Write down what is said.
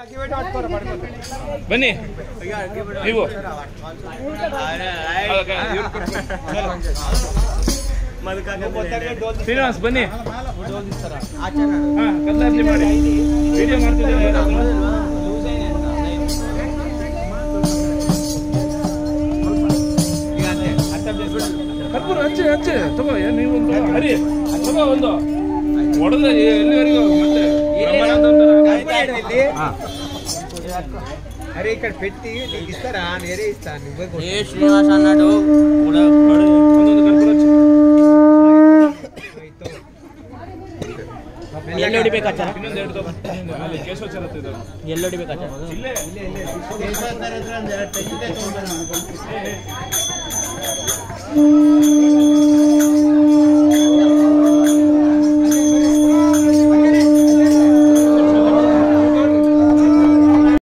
ಬನ್ನಿ ನೀವು ಶ್ರೀನಿವಾಸ್ ಬನ್ನಿ ಹಾ ಕತ್ಲಾರ್ಜಿ ಮಾಡಿ ವಿಡಿಯೋ ಮಾಡ್ತಿದ್ದೀವಿ ಕರ್ಪೂರ ಹಚ್ಚಿ ಹಚ್ಚಿ ತಗೋ ಏನ್ ನೀವು ಒಂದು ಹರಿ ತಗೋ ಒಂದು ಹೊಡೆದ ಎಲ್ಲಿವರೆಗೂ ಮತ್ತೆ ಬ್ರಹ್ಮಾನಂದ ಅಂತ ಹಾ. అరే ఇక్కడ పెట్టి నీకు ఇస్తారా నేరే ఇస్తాను నువ్వే ఏ శ్రీనివాస్ అన్నాడు కూడా ಒಂದೊಂದು ಕರ್ಪೂರ ಹಚ್ಚಿ ಎಲ್ಲಿ ಹೊಡಿಬೇಕಾಚಾರ ಇನ್ನೊಂದು ಎರಡು ತಗೋ. ಇನ್ನೊಂದು ಅಲ್ಲಿ ಕೇಶವಾಚಾರ ಹತ್ರ ಇದ್ದಾವೆ. ಎಲ್ಲಿ ಹೊಡಿಬೇಕಾಚಾರ ಇಲ್ಲೇ కొట్టు